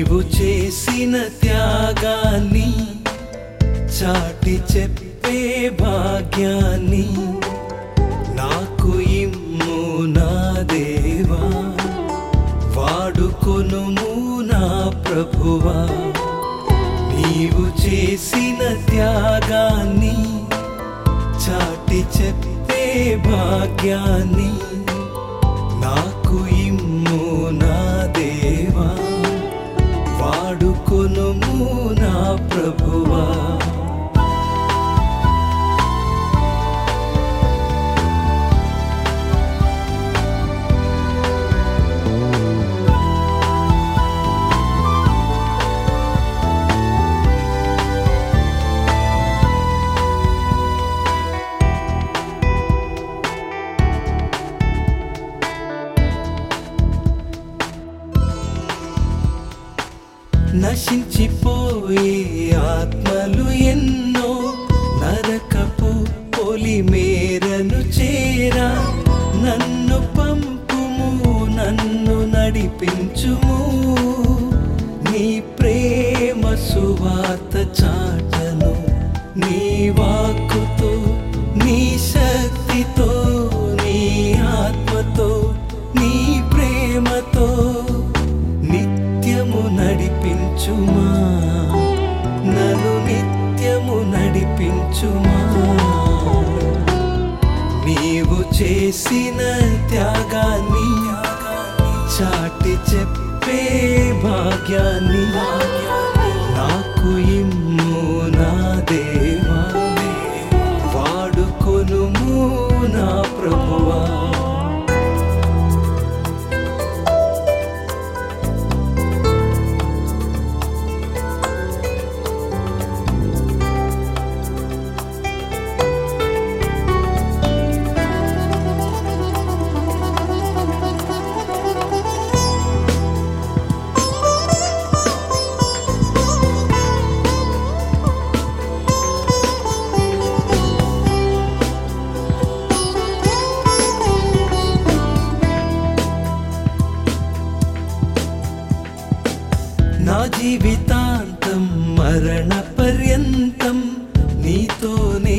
నీవు చేసిన త్యాగాన్ని చాటి చెప్పే భాగ్యాన్ని నాకు ఇమ్ము నా దేవా వాడుకొనుము నా ప్రభువా నీవు చేసిన త్యాగాన్ని చాటి చెప్పే భాగ్యాన్ని నాకు ఇమ్ము నా దేవా వాడుకొనుము నా ప్రభువా నశించిపోయే ఆత్మలు ఎన్నో నరకపు పొలి మేరను చేరా నన్ను పంపుము నన్ను నడిపించుము నీ ప్రేమ సువార్త చాటను నీ వాక్కుతో నీ శక్తితో నీ ఆత్మతో నీ ప్రేమతో నిత్యము నడిపించుమా నన్ను నిత్యము నడిపించుమా నీవు చేసిన త్యాగాన్ని చాటి చెప్పే భాగ్యాన్ని నాకు ఇమ్ము నా దేవా వాడుకొనుము నా ప్రభువా నా జీవితాంతం మరణ పర్యంతం నీతోనే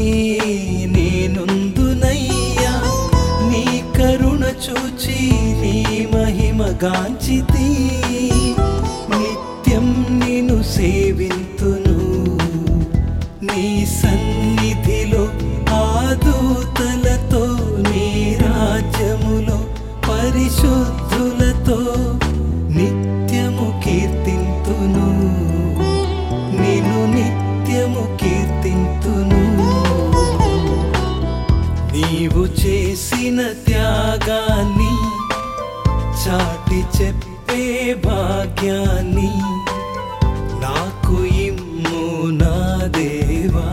నేనుందునయ్యా నీ కరుణ చూచి నీ మహిమ గాంచితి నిత్యం నిన్ను సేవింతును నీ సన్నిధిలో ఆదూతలతో నీ రాజ్యములో పరిశుద్ధులతో నిత్యము కీర్తింతును నిన్ను నిత్యము కీర్తింతును నీవు చేసిన త్యాగాన్ని చాటి చెప్పే భాగ్యాన్ని నాకు ఇమ్ము నా దేవా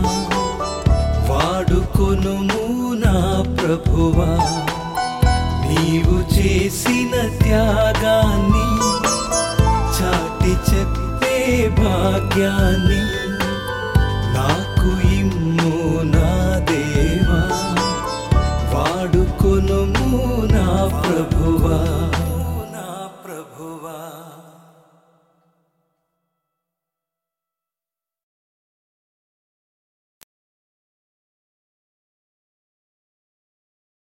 వాడుకొనుము నా ప్రభువా నీవు చేసిన త్యాగాన్ని చాటి చెప్పే భాగ్యాన్ని నాకు ఇమ్ము నా దేవా వాడుకొనుము నా ప్రభువా